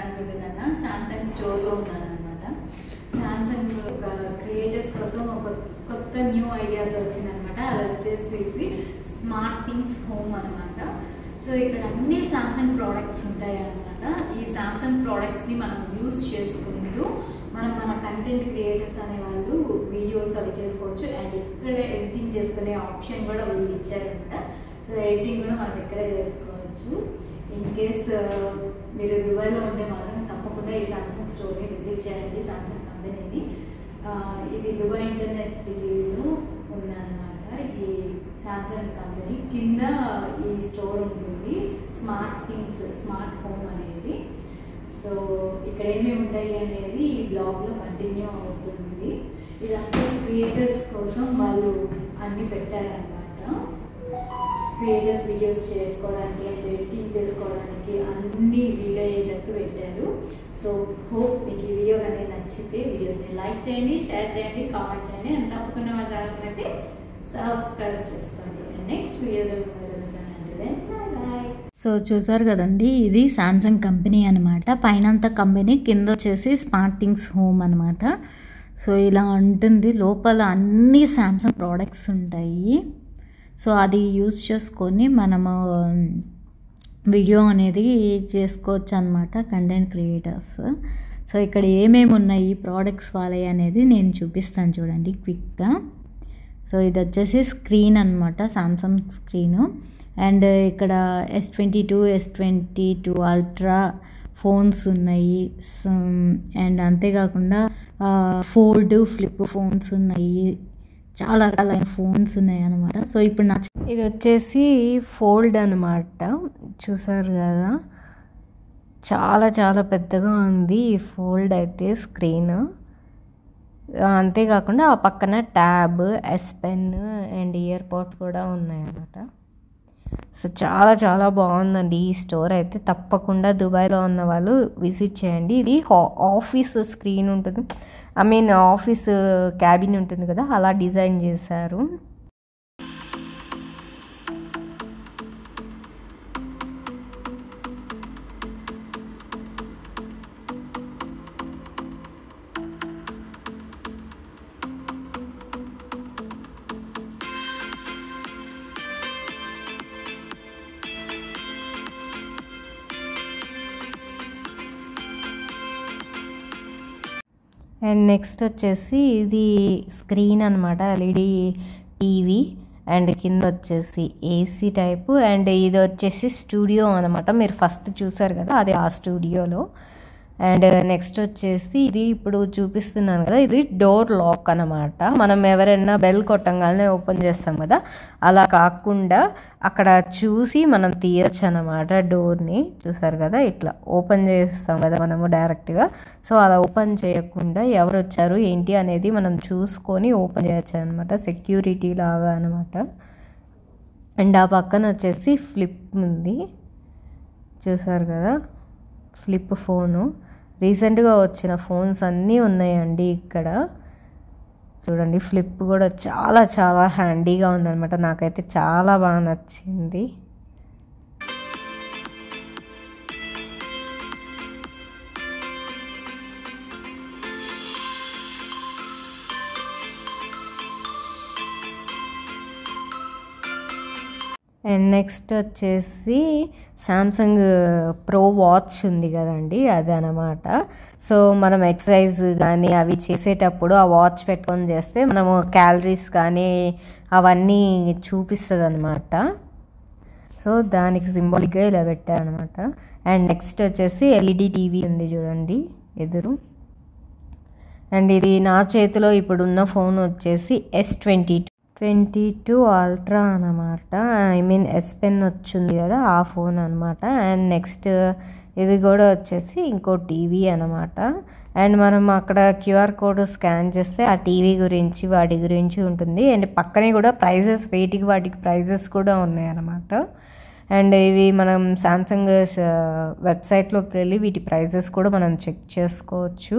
అనుకుంటున్నాను సామ్సంగ్ స్టోర్లో ఉన్నాను అనమాట సామ్సంగ్ ఒక క్రియేటర్స్ కోసం ఒక కొత్త న్యూ ఐడియాతో వచ్చిందనమాట అది వచ్చేసి స్మార్ట్ థింగ్స్ హోమ్ అనమాట సో ఇక్కడ అన్ని సామ్సంగ్ ప్రోడక్ట్స్ ఉంటాయి అనమాట ఈ సామ్సంగ్ ప్రోడక్ట్స్ని మనం యూస్ చేసుకుంటూ మనం మన కంటెంట్ క్రియేటర్స్ అనే వాళ్ళు వీడియోస్ అవి చేసుకోవచ్చు అండ్ ఇక్కడే ఎడిటింగ్ చేసుకునే ఆప్షన్ కూడా వీళ్ళు ఇచ్చారనమాట సో ఎడిటింగ్ కూడా మనం ఇక్కడే చేసుకోవచ్చు ఇన్ కేస్ మీరు దుబాయ్లో ఉంటే మాత్రం తప్పకుండా ఈ సామ్సంగ్ స్టోర్ని విజిట్ చేయండి సామ్సంగ్ కంపెనీని ఆ, ఇది దుబాయ్ ఇంటర్నెట్ సిటీలో ఉందన్నమాట ఈ సామ్సంగ్ కంపెనీ కింద ఈ స్టోర్ ఉంటుంది స్మార్ట్ థింగ్స్ స్మార్ట్ హోమ్ అనేది సో ఇక్కడ ఏమేమి ఉంటాయి అనేది ఈ బ్లాగ్లో కంటిన్యూ అవుతుంది ఇదంతా క్రియేటర్స్ కోసం వాళ్ళు అన్ని పెట్టారనమాట క్రియేటర్స్ వీడియోస్ చేసుకోవడానికి అండ్ ఎడిటింగ్ చేసుకోవడానికి అన్ని వీలయ్యేటట్టు పెట్టారు సో హోప్ మీకు ఈ వీడియో అనేది నచ్చితే వీడియోస్ని లైక్ చేయండి షేర్ చేయండి కామెంట్ చేయండి అండ్ తప్పకుండా మా ఛానల్ అయితే సబ్స్క్రైబ్ చేసుకోండి అండ్ నెక్స్ట్ వీడియోలో బాయ్ సో చూసారు కదండి ఇది సామ్సంగ్ కంపెనీ అనమాట పైనంతా కంపెనీ కింద వచ్చేసి స్మార్ట్ థింగ్స్ హోమ్ అనమాట సో ఇలా ఉంటుంది లోపల అన్ని సామ్సంగ్ ప్రోడక్ట్స్ ఉంటాయి సో అది యూజ్ చేసుకొని మనము వీడియో అనేది చేసుకోవచ్చు అనమాట కంటెంట్ క్రియేటర్స్ సో ఇక్కడ ఏమేమి ఉన్నాయి ప్రోడక్ట్స్ వాళ్ళవి అనేది నేను చూపిస్తాను చూడండి క్విక్గా సో ఇది వచ్చేసి స్క్రీన్ అనమాట సామ్సంగ్ స్క్రీను అండ్ ఇక్కడ S twenty two S twenty two ultra phones ఉన్నాయి అండ్ అంతేకాకుండా ఫోల్డ్ ఫ్లిప్ ఫోన్స్ ఉన్నాయి చాలా రకాలైన ఫోన్స్ ఉన్నాయి అనమాట సో ఇప్పుడు నా ఇది వచ్చేసి ఫోల్డ్ అనమాట చూసారు కదా చాలా చాలా పెద్దగా ఉంది ఈ ఫోల్డ్ అయితే స్క్రీన్ అంతేకాకుండా ఆ పక్కన tab S pen and ear ports కూడా ఉన్నాయన్నమాట సో చాలా చాలా బాగుందండి ఈ స్టోర్ అయితే తప్పకుండా దుబాయ్లో ఉన్న వాళ్ళు విజిట్ చేయండి ఇది ఆఫీస్ స్క్రీన్ ఉంటుంది ఐ మీన్ ఆఫీస్ క్యాబిన్ ఉంటుంది కదా అలా డిజైన్ చేశారు అండ్ నెక్స్ట్ వచ్చేసి ఇది స్క్రీన్ అనమాట ఎల్ఈడి టీవీ అండ్ కింద వచ్చేసి ఏసీ టైపు అండ్ ఇది వచ్చేసి స్టూడియో అనమాట మీరు ఫస్ట్ చూసారు కదా అది ఆ స్టూడియోలో అండ్ నెక్స్ట్ వచ్చేసి ఇది ఇప్పుడు చూపిస్తున్నాను కదా ఇది డోర్ లాక్ అనమాట మనం ఎవరైనా బెల్ కొట్టంగానే ఓపెన్ చేస్తాం కదా అలా కాకుండా అక్కడ చూసి మనం తీయచ్చు అనమాట డోర్ని చూసారు కదా ఇట్లా ఓపెన్ చేస్తాం కదా మనము డైరెక్ట్గా సో అలా ఓపెన్ చేయకుండా ఎవరు వచ్చారు ఏంటి అనేది మనం చూసుకొని ఓపెన్ చేయొచ్చు అనమాట సెక్యూరిటీ లాగా అనమాట అండ్ ఆ పక్కన వచ్చేసి ఫ్లిప్ ఉంది చూసారు కదా ఫ్లిప్ ఫోను రీసెంట్గా వచ్చిన ఫోన్స్ అన్నీ ఉన్నాయండి ఇక్కడ చూడండి ఫ్లిప్ కూడా చాలా చాలా హ్యాండీగా ఉందన్నమాట నాకైతే చాలా బాగా నచ్చింది అండ్ నెక్స్ట్ వచ్చేసి సామ్సంగ్ ప్రో వాచ్ ఉంది కదండి అదనమాట సో మనం ఎక్సర్సైజ్ కానీ అవి చేసేటప్పుడు ఆ వాచ్ పెట్టుకొని చేస్తే మనము క్యాలరీస్ కానీ అవన్నీ చూపిస్తుంది అనమాట సో దానికి సింబాలిక్గా ఇలా పెట్టారనమాట అండ్ నెక్స్ట్ వచ్చేసి ఎల్ఈడి టీవీ ఉంది చూడండి ఎదురు అండ్ ఇది నా చేతిలో ఇప్పుడున్న ఫోన్ వచ్చేసి S twenty two twenty two ultra అనమాట ఐ మీన్ ఎస్ పెన్ వచ్చింది కదా ఆ ఫోన్ అనమాట అండ్ నెక్స్ట్ ఇది కూడా వచ్చేసి ఇంకో టీవీ అనమాట అండ్ మనం అక్కడ క్యూఆర్ కోడ్ స్కాన్ చేస్తే ఆ టీవీ గురించి వాటి గురించి ఉంటుంది అండ్ పక్కనే కూడా ప్రైజెస్ వేటికి వాటికి ప్రైజెస్ కూడా ఉన్నాయన్నమాట అండ్ ఇవి మనం సామ్సంగ్ వెబ్సైట్లోకి వెళ్ళి వీటి ప్రైజెస్ కూడా మనం చెక్ చేసుకోవచ్చు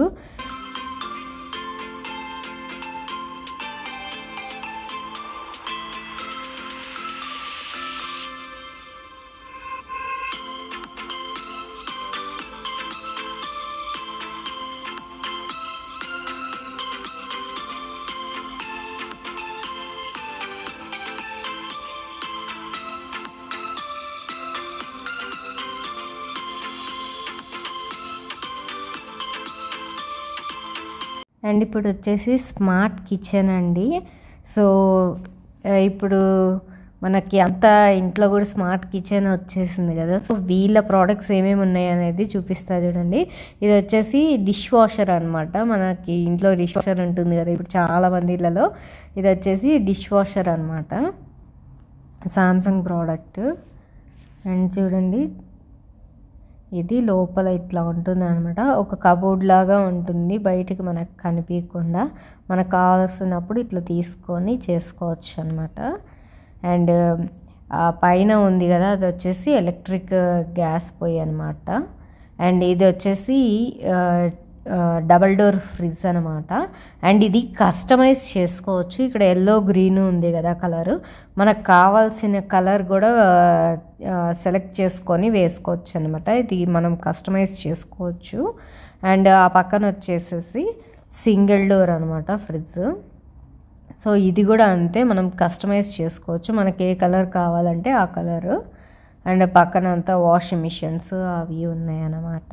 అండ్ ఇప్పుడు వచ్చేసి స్మార్ట్ కిచెన్ అండి సో ఆ, ఇప్పుడు మనకి అంతా ఇంట్లో కూడా స్మార్ట్ కిచెన్ వచ్చేసింది కదా సో వీళ్ళ ప్రోడక్ట్స్ ఏమేమి ఉన్నాయి అనేది చూపిస్తా చూడండి ఇది వచ్చేసి డిష్ వాషర్ అనమాట మనకి ఇంట్లో డిష్ వాషర్ ఉంటుంది కదా ఇప్పుడు చాలా మంది ఇళ్ళలో ఇది వచ్చేసి డిష్ వాషర్ అనమాట సామ్సంగ్ ప్రోడక్ట్ అండ్ చూడండి ఇది లోపల ఇట్లా ఉంటుంది అనమాట ఒక కబోర్డ్ లాగా ఉంటుంది బయటికి మనకు కనిపించకుండా మనకు కావాల్సినప్పుడు ఇట్లా తీసుకొని చేసుకోవచ్చు అనమాట అండ్ ఆ పైన ఉంది కదా అది వచ్చేసి ఎలక్ట్రిక్ గ్యాస్ పొయ్యి అనమాట అండ్ ఇది వచ్చేసి డబల్ డోర్ ఫ్రిడ్జ్ అనమాట అండ్ ఇది కస్టమైజ్ చేసుకోవచ్చు ఇక్కడ ఎల్లో గ్రీన్ ఉంది కదా కలర్ మనకు కావాల్సిన కలర్ కూడా సెలెక్ట్ చేసుకొని వేసుకోవచ్చు అనమాట ఇది మనం కస్టమైజ్ చేసుకోవచ్చు అండ్ ఆ పక్కన వచ్చేసేసి సింగిల్ డోర్ అనమాట ఫ్రిడ్జ్ సో ఇది కూడా అంతే మనం కస్టమైజ్ చేసుకోవచ్చు మనకి ఏ కలర్ కావాలంటే ఆ కలర్ అండ్ పక్కన అంతా వాషింగ్ మిషన్స్ అవి ఉన్నాయన్నమాట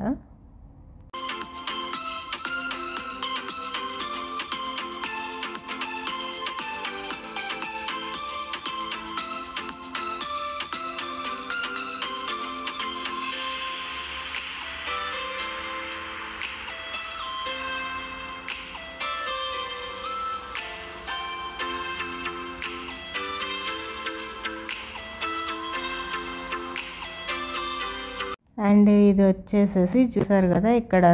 అండ్ ఇది వచ్చేసేసి చూసారు కదా ఇక్కడ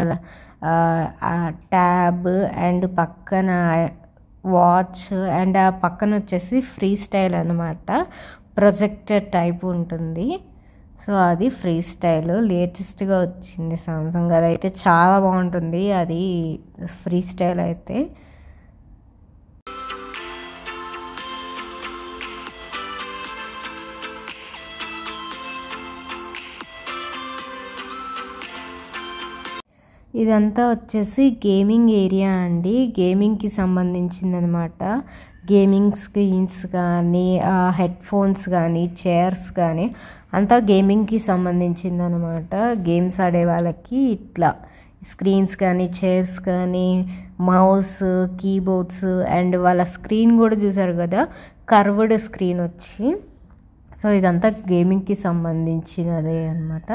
ట్యాబ్ అండ్ పక్కన వాచ్ అండ్ ఆ పక్కన వచ్చేసి ఫ్రీ స్టైల్ అనమాట ప్రొజెక్టర్ టైప్ ఉంటుంది సో అది ఫ్రీ స్టైల్ లేటెస్ట్గా వచ్చింది సామ్సంగ్ అది అయితే చాలా బాగుంటుంది అది ఫ్రీ స్టైల్ అయితే ఇదంతా వచ్చేసి గేమింగ్ ఏరియా అండి గేమింగ్కి సంబంధించింది అనమాట గేమింగ్ స్క్రీన్స్ కానీ హెడ్ ఫోన్స్ కానీ చైర్స్ కానీ అంతా గేమింగ్కి సంబంధించింది అనమాట గేమ్స్ ఆడే వాళ్ళకి ఇట్లా స్క్రీన్స్ కానీ చైర్స్ కానీ మౌస్ కీబోర్డ్స్ అండ్ వాళ్ళ స్క్రీన్ కూడా చూసారు కదా కర్వ్డ్ స్క్రీన్ వచ్చి సో ఇదంతా గేమింగ్కి సంబంధించినదే అనమాట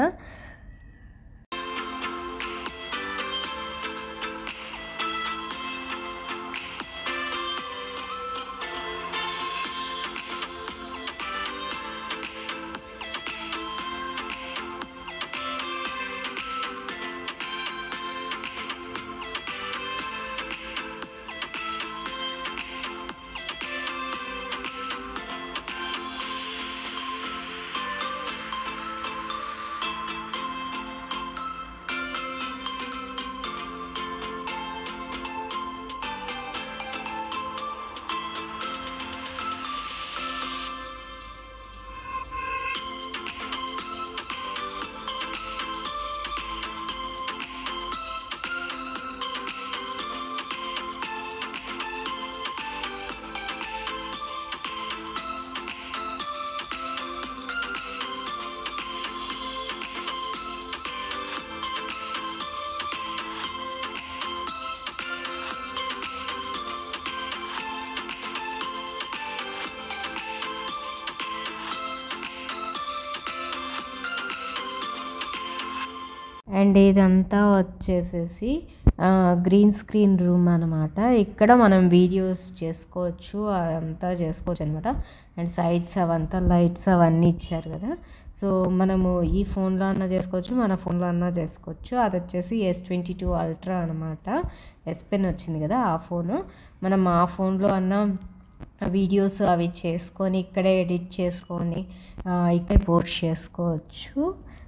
అండ్ ఇదంతా వచ్చేసేసి గ్రీన్ స్క్రీన్ రూమ్ అనమాట ఇక్కడ మనం వీడియోస్ చేసుకోవచ్చు అదంతా చేసుకోవచ్చు అనమాట అండ్ సైడ్స్ అవంతా లైట్స్ అవన్నీ ఇచ్చారు కదా సో మనము ఈ ఫోన్లో అన్నా చేసుకోవచ్చు మన ఫోన్లో అన్నా చేసుకోవచ్చు అది వచ్చేసి ఎస్ ట్వంటీ టూ అల్ట్రా అనమాట ఎస్ పెన్ వచ్చింది కదా ఆ ఫోను మనం ఆ ఫోన్లో అన్నా వీడియోస్ అవి చేసుకొని ఇక్కడే ఎడిట్ చేసుకొని ఇక్కడే పోస్ట్ చేసుకోవచ్చు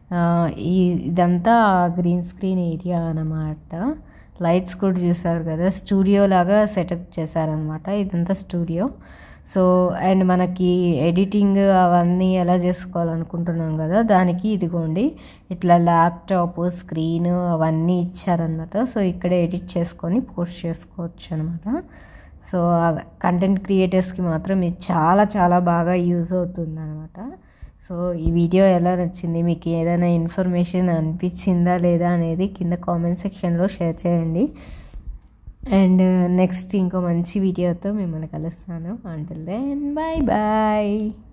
ఈ ఇదంతా గ్రీన్ స్క్రీన్ ఏరియా అన్నమాట లైట్స్ కూడా చూసారు కదా స్టూడియో లాగా సెటప్ చేశారనమాట ఇదంతా స్టూడియో సో అండ్ మనకి ఎడిటింగ్ అవన్నీ ఎలా చేసుకోవాలనుకుంటున్నాం కదా దానికి ఇదిగోండి ఇట్లా ల్యాప్టాప్ స్క్రీన్ అవన్నీ ఇచ్చారనమాట సో ఇక్కడ ఎడిట్ చేసుకొని పోస్ట్ చేసుకోవచ్చు అనమాట సో కంటెంట్ క్రియేటర్స్కి మాత్రం ఇది చాలా చాలా బాగా యూజ్ అవుతుంది అనమాట సో ఈ వీడియో ఎలా నచ్చింది మీకు ఏదైనా ఇన్ఫర్మేషన్ అనిపించిందా లేదా అనేది కింద కామెంట్ సెక్షన్లో షేర్ చేయండి అండ్ నెక్స్ట్ ఇంకో మంచి వీడియోతో మిమ్మల్ని కలుస్తాను అంటిల్ దెన్ బాయ్ బాయ్